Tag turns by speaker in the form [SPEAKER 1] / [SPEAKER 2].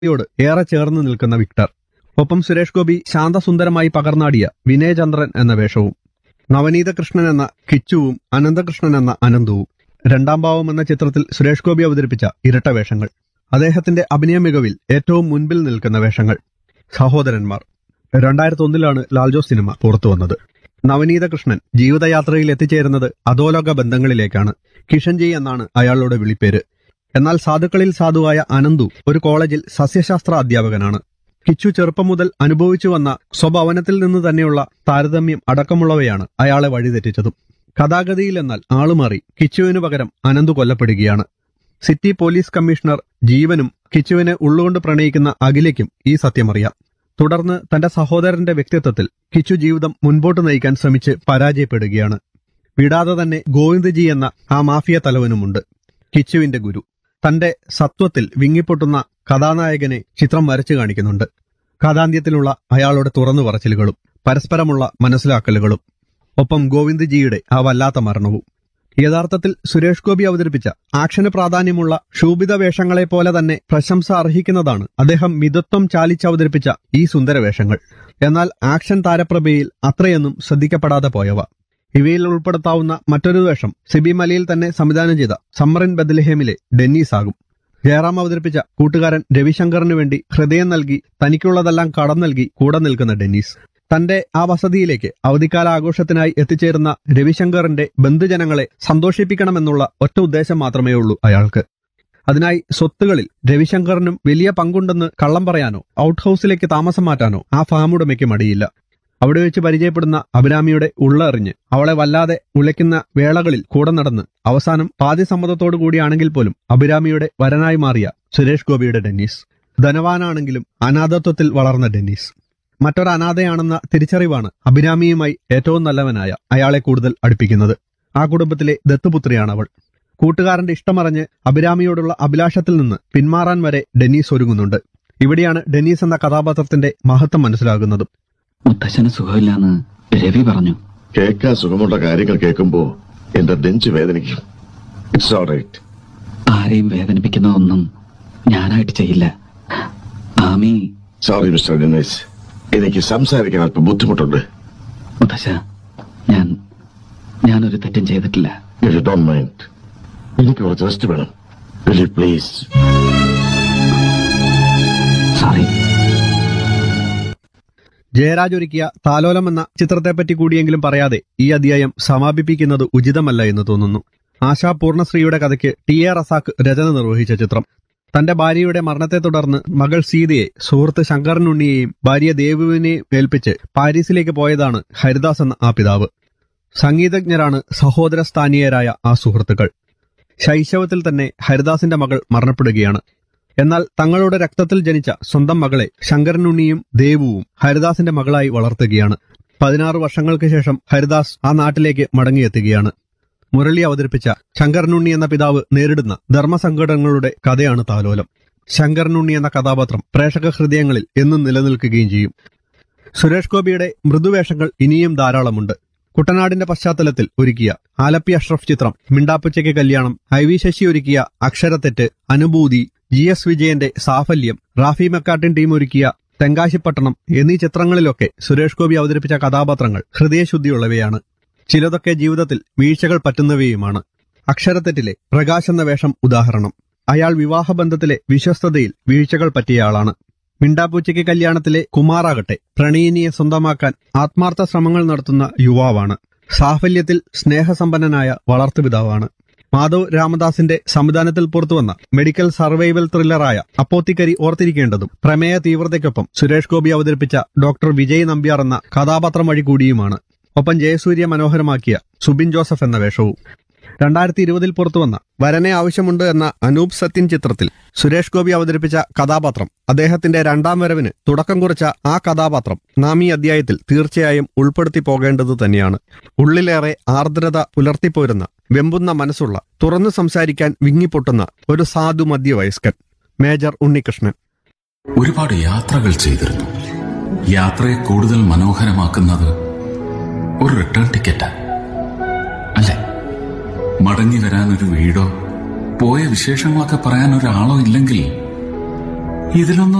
[SPEAKER 1] യോട് ഏറെ ചേർന്ന് നിൽക്കുന്ന വിക്ടർ ഒപ്പം സുരേഷ് ഗോപി ശാന്തസുന്ദരമായി പകർന്നാടിയ വിനയചന്ദ്രൻ എന്ന വേഷവും നവനീത കൃഷ്ണൻ എന്ന കിച്ചുവും അനന്തകൃഷ്ണൻ എന്ന അനന്തവും രണ്ടാം ഭാവം എന്ന ചിത്രത്തിൽ സുരേഷ് ഗോപി അവതരിപ്പിച്ച ഇരട്ട വേഷങ്ങൾ അദ്ദേഹത്തിന്റെ അഭിനയ മികവിൽ ഏറ്റവും മുൻപിൽ നിൽക്കുന്ന വേഷങ്ങൾ സഹോദരന്മാർ രണ്ടായിരത്തി ഒന്നിലാണ് ലാൽജോ സിനിമ പുറത്തു വന്നത് നവനീത കൃഷ്ണൻ ജീവിതയാത്രയിൽ എത്തിച്ചേരുന്നത് അധോലോക ബന്ധങ്ങളിലേക്കാണ് കിഷൻജി എന്നാണ് അയാളുടെ വിളിപ്പേര് എന്നാൽ സാധുക്കളിൽ സാധുവായ അനന്തു ഒരു കോളേജിൽ സസ്യശാസ്ത്ര അധ്യാപകനാണ് കിച്ചു ചെറുപ്പം മുതൽ അനുഭവിച്ചു വന്ന സ്വഭവനത്തിൽ നിന്ന് തന്നെയുള്ള താരതമ്യം അടക്കമുള്ളവയാണ് അയാളെ വഴിതെറ്റിച്ചതും കഥാഗതിയിൽ എന്നാൽ ആളുമാറി കിച്ചുവിനു പകരം അനന്തു കൊല്ലപ്പെടുകയാണ് സിറ്റി പോലീസ് കമ്മീഷണർ ജീവനും കിച്ചുവിനെ ഉള്ളുകൊണ്ട് പ്രണയിക്കുന്ന അഖിലയ്ക്കും ഈ സത്യമറിയാം തുടർന്ന് തന്റെ സഹോദരന്റെ വ്യക്തിത്വത്തിൽ കിച്ചു ജീവിതം മുൻപോട്ട് നയിക്കാൻ ശ്രമിച്ച് പരാജയപ്പെടുകയാണ് വിടാതെ തന്നെ ഗോവിന്ദ്ജി എന്ന ആ മാഫിയ തലവനുമുണ്ട് കിച്ചുവിന്റെ ഗുരു തന്റെ സത്വത്തിൽ വിങ്ങിപ്പൊട്ടുന്ന കഥാനായകനെ ചിത്രം വരച്ചു കാണിക്കുന്നുണ്ട് കഥാന്ത്യത്തിലുള്ള അയാളുടെ തുറന്നു പറച്ചിലുകളും പരസ്പരമുള്ള മനസ്സിലാക്കലുകളും ഒപ്പം ഗോവിന്ദ്ജിയുടെ ആ വല്ലാത്ത മരണവും യഥാർത്ഥത്തിൽ സുരേഷ് ഗോപി അവതരിപ്പിച്ച ആക്ഷന് പ്രാധാന്യമുള്ള ശോഭിത വേഷങ്ങളെ പോലെ തന്നെ പ്രശംസ അർഹിക്കുന്നതാണ് അദ്ദേഹം മിതത്വം ചാലിച്ചവതരിപ്പിച്ച ഈ സുന്ദര വേഷങ്ങൾ എന്നാൽ ആക്ഷൻ താരപ്രഭയിൽ അത്രയൊന്നും ശ്രദ്ധിക്കപ്പെടാതെ പോയവ ഇവയിൽ ഉൾപ്പെടുത്താവുന്ന മറ്റൊരു വേഷം സിബി മലയിൽ തന്നെ സംവിധാനം ചെയ്ത സമ്മറിൻ ബദലഹേമിലെ ഡെന്നീസ് ആകും ജയറാം അവതരിപ്പിച്ച കൂട്ടുകാരൻ രവിശങ്കറിനു വേണ്ടി ഹൃദയം നൽകി തനിക്കുള്ളതെല്ലാം കടം നൽകി കൂടെ നിൽക്കുന്ന ഡെന്നീസ് തന്റെ ആ വസതിയിലേക്ക് അവധിക്കാല ആഘോഷത്തിനായി എത്തിച്ചേരുന്ന രവിശങ്കറിന്റെ ബന്ധുജനങ്ങളെ സന്തോഷിപ്പിക്കണമെന്നുള്ള ഒറ്റ ഉദ്ദേശം മാത്രമേ ഉള്ളൂ അയാൾക്ക് അതിനായി സ്വത്തുകളിൽ രവിശങ്കറിനും വലിയ പങ്കുണ്ടെന്ന് കള്ളം പറയാനോ ഔട്ട് ഹൌസിലേക്ക് താമസം മാറ്റാനോ ആ ഫാമുടമയ്ക്ക് മടിയില്ല അവിടെ വെച്ച് പരിചയപ്പെടുന്ന അഭിരാമിയുടെ ഉള്ളറിഞ്ഞ് അവളെ വല്ലാതെ ഉലയ്ക്കുന്ന വേളകളിൽ കൂടെ നടന്ന് അവസാനം പാതി സമ്മതത്തോടു കൂടിയാണെങ്കിൽ പോലും അഭിരാമിയുടെ വരനായി മാറിയ സുരേഷ് ഗോപിയുടെ ഡെന്നീസ് ധനവാനാണെങ്കിലും അനാഥത്വത്തിൽ വളർന്ന ഡെന്നീസ് മറ്റൊരു അനാഥയാണെന്ന തിരിച്ചറിവാണ് അഭിരാമിയുമായി ഏറ്റവും നല്ലവനായ അയാളെ കൂടുതൽ അടുപ്പിക്കുന്നത് ആ കുടുംബത്തിലെ ദത്തുപുത്രിയാണ് അവൾ കൂട്ടുകാരന്റെ ഇഷ്ടമറിഞ്ഞ് അഭിരാമിയോടുള്ള അഭിലാഷത്തിൽ നിന്ന് പിന്മാറാൻ വരെ ഡെന്നീസ് ഒരുങ്ങുന്നുണ്ട് ഇവിടെയാണ് ഡെന്നീസ് എന്ന കഥാപാത്രത്തിന്റെ മഹത്വം മനസ്സിലാകുന്നതും
[SPEAKER 2] മുത്തശ്ശന് സുഖമില്ലാന്ന് രവി പറഞ്ഞു
[SPEAKER 3] കേൾക്കാൻ സുഖമുള്ള കാര്യങ്ങൾ കേൾക്കുമ്പോ എന്റെ നെഞ്ച് വേദനിക്കും ഇറ്റ്സ് ഓൾ റൈറ്റ്
[SPEAKER 2] ആരെയും വേദനിപ്പിക്കുന്നതൊന്നും ഞാനായിട്ട് ചെയ്യില്ല ആമി
[SPEAKER 3] സോറി മിസ്റ്റർ ഡെന്നീസ് എനിക്ക് സംസാരിക്കാൻ അല്പം ബുദ്ധിമുട്ടുണ്ട്
[SPEAKER 2] മുത്തശ്ശ ഞാൻ ഞാനൊരു തെറ്റും ചെയ്തിട്ടില്ല
[SPEAKER 3] ഇഫ് യു ഡോണ്ട് മൈൻഡ് എനിക്ക് കുറച്ച് റെസ്റ്റ് വേണം will you please
[SPEAKER 2] sorry
[SPEAKER 1] Jayaraj ഒരുക്കിയ താലോലം എന്ന ചിത്രത്തെപ്പറ്റി കൂടിയെങ്കിലും പറയാതെ ഈ അധ്യായം സമാപിപ്പിക്കുന്നത് ഉചിതമല്ല എന്ന് തോന്നുന്നു ആശാ പൂർണ്ണശ്രീയുടെ കഥയ്ക്ക് ടി എ റസാക്ക് രചന നിർവഹിച്ച ചിത്രം തന്റെ ഭാര്യയുടെ മരണത്തെ തുടർന്ന് മകൾ സീതയെ സുഹൃത്ത് ശങ്കരനുണ്ണിയെയും ഭാര്യ ദേവുവിനെയും ഏൽപ്പിച്ച് പാരീസിലേക്ക് പോയതാണ് ഹരിദാസ് എന്ന ആ പിതാവ് സംഗീതജ്ഞരാണ് സഹോദരസ്ഥാനീയരായ ആ സുഹൃത്തുക്കൾ ശൈശവത്തിൽ തന്നെ ഹരിദാസിന്റെ മകൾ മരണപ്പെടുകയാണ് എന്നാൽ തങ്ങളുടെ രക്തത്തിൽ ജനിച്ച സ്വന്തം മകളെ ശങ്കരനുണ്ണിയും ദേവുവും ഹരിദാസിന്റെ മകളായി വളർത്തുകയാണ് പതിനാറ് വർഷങ്ങൾക്ക് ശേഷം ഹരിദാസ് ആ നാട്ടിലേക്ക് മടങ്ങിയെത്തുകയാണ് മുരളി അവതരിപ്പിച്ച ശങ്കരനുണ്ണി എന്ന പിതാവ് നേരിടുന്ന ധർമ്മസങ്കടങ്ങളുടെ കഥയാണ് താലോലം ശങ്കരനുണ്ണി എന്ന കഥാപാത്രം പ്രേക്ഷക ഹൃദയങ്ങളിൽ എന്നും നിലനിൽക്കുകയും ചെയ്യും സുരേഷ് ഗോപിയുടെ മൃദുവേഷങ്ങൾ ഇനിയും ധാരാളമുണ്ട് കുട്ടനാടിന്റെ പശ്ചാത്തലത്തിൽ ഒരുക്കിയ ആലപ്പി അഷ്റഫ് ചിത്രം മിണ്ടാപ്പുച്ചയ്ക്ക് കല്യാണം ഐ വി ശശി ഒരുക്കിയ അക്ഷരത്തെറ്റ് അനുഭൂതി ജി എസ് വിജയന്റെ സാഫല്യം റാഫി മെക്കാട്ടിൻ ടീം ഒരുക്കിയ തെങ്കാശിപ്പട്ടണം എന്നീ ചിത്രങ്ങളിലൊക്കെ സുരേഷ് ഗോപി അവതരിപ്പിച്ച കഥാപാത്രങ്ങൾ ഹൃദയശുദ്ധിയുള്ളവയാണ് ചിലതൊക്കെ ജീവിതത്തിൽ വീഴ്ചകൾ പറ്റുന്നവയുമാണ് അക്ഷരത്തെറ്റിലെ പ്രകാശ് എന്ന വേഷം ഉദാഹരണം അയാൾ വിവാഹബന്ധത്തിലെ വിശ്വസ്തതയിൽ വീഴ്ചകൾ പറ്റിയയാളാണ് മിണ്ടാപ്പൂച്ചയ്ക്ക് കല്യാണത്തിലെ കുമാറാകട്ടെ പ്രണയിനിയെ സ്വന്തമാക്കാൻ ആത്മാർത്ഥ ശ്രമങ്ങൾ നടത്തുന്ന യുവാവാണ് സാഫല്യത്തിൽ സ്നേഹസമ്പന്നനായ വളർത്തുപിതാവാണ് മാധവ് രാമദാസിന്റെ സംവിധാനത്തിൽ പുറത്തുവന്ന മെഡിക്കൽ സർവൈവൽ ത്രില്ലറായ അപ്പോത്തിക്കരി ഓർത്തിരിക്കേണ്ടതും പ്രമേയ തീവ്രതയ്ക്കൊപ്പം സുരേഷ് ഗോപി അവതരിപ്പിച്ച ഡോക്ടർ വിജയ് നമ്പ്യാർ എന്ന കഥാപാത്രം വഴി കൂടിയുമാണ് ഒപ്പം ജയസൂര്യ മനോഹരമാക്കിയ സുബിൻ ജോസഫ് എന്ന വേഷവും രണ്ടായിരത്തി ഇരുപതിൽ പുറത്തുവന്ന വരനെ ആവശ്യമുണ്ട് എന്ന അനൂപ് സത്യൻ ചിത്രത്തിൽ സുരേഷ് ഗോപി അവതരിപ്പിച്ച കഥാപാത്രം അദ്ദേഹത്തിന്റെ രണ്ടാം വരവിന് തുടക്കം കുറിച്ച ആ കഥാപാത്രം നാം ഈ അധ്യായത്തിൽ തീർച്ചയായും ഉൾപ്പെടുത്തി പോകേണ്ടത് തന്നെയാണ് ഉള്ളിലേറെ ആർദ്രത പുലർത്തിപ്പോരുന്ന വെമ്പുന്ന മനസ്സുള്ള തുറന്നു സംസാരിക്കാൻ വിങ്ങിപ്പൊട്ടുന്ന ഒരു സാധു മധ്യവയസ്കൻ മേജർ ഉണ്ണികൃഷ്ണൻ
[SPEAKER 4] ഒരുപാട് യാത്രകൾ ചെയ്തിരുന്നു യാത്രയെ കൂടുതൽ മനോഹരമാക്കുന്നത് ഒരു റിട്ടേൺ ടിക്കറ്റാ അല്ലേ മടങ്ങി വരാൻ ഒരു വീടോ പോയ വിശേഷങ്ങളൊക്കെ പറയാൻ ഒരാളോ ഇല്ലെങ്കിൽ ഇതിലൊന്നും